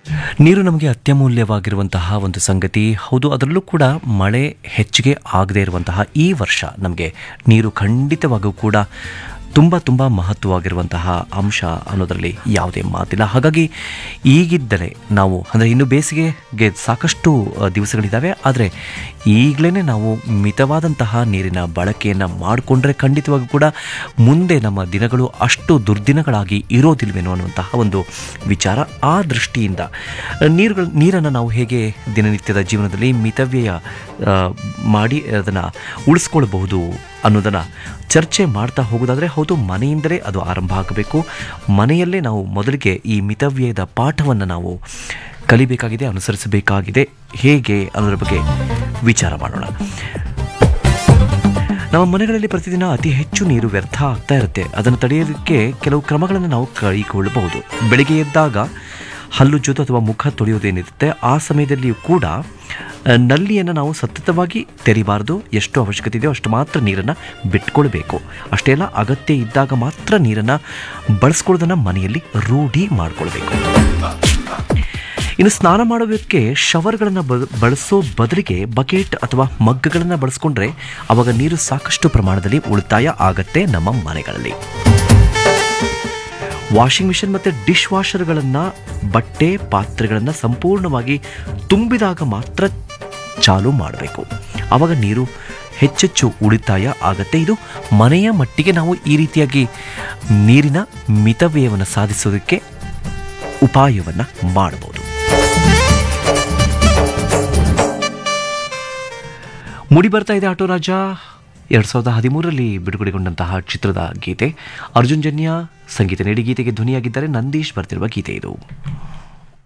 ನೀರು ನಮಗೆ ಅತ್ಯಮೂಲ್ಯವಾಗಿರುವಂತಹ ಒಂದು ಸಂಗತಿ ಹೌದು ಅದರಲ್ಲೂ ಕೂಡ ಮಳೆ ಹೆಚ್ಚಿಗೆ ಆಗದೇ ಇರುವಂತಹ ಈ ವರ್ಷ ನಮಗೆ ನೀರು ಖಂಡಿತವಾಗಿಯೂ ಕೂಡ ತುಂಬ ತುಂಬ ಮಹತ್ವವಾಗಿರುವಂತಹ ಅಂಶ ಅನ್ನೋದರಲ್ಲಿ ಯಾವುದೇ ಮಾತಿಲ್ಲ ಹಾಗಾಗಿ ಈಗಿದ್ದರೆ ನಾವು ಅಂದರೆ ಇನ್ನು ಬೇಸಿಗೆಗೆ ಸಾಕಷ್ಟು ಅ, ದಿವಸಗಳಿದ್ದಾವೆ ಆದರೆ ಈಗಲೇ ನಾವು ಮಿತವಾದಂತಹ ನೀರಿನ ಬಳಕೆಯನ್ನು ಮಾಡಿಕೊಂಡ್ರೆ ಖಂಡಿತವಾಗಿಯೂ ಕೂಡ ಮುಂದೆ ನಮ್ಮ ದಿನಗಳು ಅಷ್ಟು ದುರ್ದಿನಗಳಾಗಿ ಇರೋದಿಲ್ವೇನೋ ಅನ್ನುವಂತಹ ಒಂದು ವಿಚಾರ ಆ ದೃಷ್ಟಿಯಿಂದ ನೀರುಗಳು ನೀರನ್ನು ನಾವು ಹೇಗೆ ದಿನನಿತ್ಯದ ಜೀವನದಲ್ಲಿ ಮಿತವ್ಯಯ ಆ, ಮಾಡಿ ಅದನ್ನು ಉಳಿಸ್ಕೊಳ್ಬಹುದು ಅನ್ನೋದನ್ನು ಚರ್ಚೆ ಮಾಡ್ತಾ ಹೋಗೋದಾದರೆ ಹೌದು ಮನೆಯಿಂದಲೇ ಅದು ಆರಂಭ ಆಗಬೇಕು ಮನೆಯಲ್ಲೇ ನಾವು ಮೊದಲಿಗೆ ಈ ಮಿತವ್ಯಯದ ಪಾಠವನ್ನು ನಾವು ಕಲಿಬೇಕಾಗಿದೆ ಅನುಸರಿಸಬೇಕಾಗಿದೆ ಹೇಗೆ ಅನ್ನೋದ್ರ ಬಗ್ಗೆ ವಿಚಾರ ಮಾಡೋಣ ನಮ್ಮ ಮನೆಗಳಲ್ಲಿ ಪ್ರತಿದಿನ ಅತಿ ಹೆಚ್ಚು ನೀರು ವ್ಯರ್ಥ ಆಗ್ತಾ ಇರುತ್ತೆ ಅದನ್ನು ತಡೆಯೋದಕ್ಕೆ ಕೆಲವು ಕ್ರಮಗಳನ್ನು ನಾವು ಕೈಗೊಳ್ಳಬಹುದು ಬೆಳಿಗ್ಗೆ ಎದ್ದಾಗ ಹಲ್ಲುಜ್ಜೋದು ಅಥವಾ ಮುಖ ತೊಳೆಯೋದೇನಿರುತ್ತೆ ಆ ಸಮಯದಲ್ಲಿಯೂ ಕೂಡ ಆ, ನಲ್ಲಿಯನ್ನು ನಾವು ಸತತವಾಗಿ ತೆರಿಬಾರ್ದು ಎಷ್ಟು ಅವಶ್ಯಕತೆ ಇದೆಯೋ ಅಷ್ಟು ಮಾತ್ರ ನೀರನ್ನು ಬಿಟ್ಕೊಳ್ಬೇಕು ಅಷ್ಟೇ ಅಲ್ಲ ಅಗತ್ಯ ಇದ್ದಾಗ ಮಾತ್ರ ನೀರನ್ನು ಬಳಸ್ಕೊಳ್ಳೋದನ್ನು ಮನೆಯಲ್ಲಿ ರೂಢಿ ಮಾಡಿಕೊಳ್ಬೇಕು ಇನ್ನು ಸ್ನಾನ ಮಾಡೋದಕ್ಕೆ ಶವರ್ಗಳನ್ನು ಬಳಸೋ ಬದಲಿಗೆ ಬಕೆಟ್ ಅಥವಾ ಮಗ್ಗಗಳನ್ನು ಬಳಸ್ಕೊಂಡ್ರೆ ಅವಾಗ ನೀರು ಸಾಕಷ್ಟು ಪ್ರಮಾಣದಲ್ಲಿ ಉಳಿತಾಯ ಆಗತ್ತೆ ನಮ್ಮ ಮನೆಗಳಲ್ಲಿ ವಾಷಿಂಗ್ ಮಿಷಿನ್ ಮತ್ತು ಡಿಶ್ ವಾಷರ್ಗಳನ್ನು ಬಟ್ಟೆ ಪಾತ್ರೆಗಳನ್ನು ಸಂಪೂರ್ಣವಾಗಿ ತುಂಬಿದಾಗ ಮಾತ್ರ ಚಾಲು ಮಾಡಬೇಕು ಆವಾಗ ನೀರು ಹೆಚ್ಚೆಚ್ಚು ಉಳಿತಾಯ ಆಗತ್ತೆ ಇದು ಮನೆಯ ಮಟ್ಟಿಗೆ ನಾವು ಈ ರೀತಿಯಾಗಿ ನೀರಿನ ಮಿತವ್ಯಯವನ್ನು ಸಾಧಿಸೋದಕ್ಕೆ ಉಪಾಯವನ್ನು ಮಾಡಬಹುದು ಮುಡಿ ಬರ್ತಾ ಇದೆ ಆಟೋ ರಾಜ ಎರಡು ಸಾವಿರದ ಹದಿಮೂರರಲ್ಲಿ ಬಿಡುಗಡೆಗೊಂಡಂತಹ ಚಿತ್ರದ ಗೀತೆ ಅರ್ಜುನ್ ಜನ್ಯ ಸಂಗೀತ ನೀಡಿ ಗೀತೆಗೆ ಧ್ವನಿಯಾಗಿದ್ದಾರೆ ನಂದೀಶ್ ಬರ್ತಿರುವ ಗೀತೆ ಇದು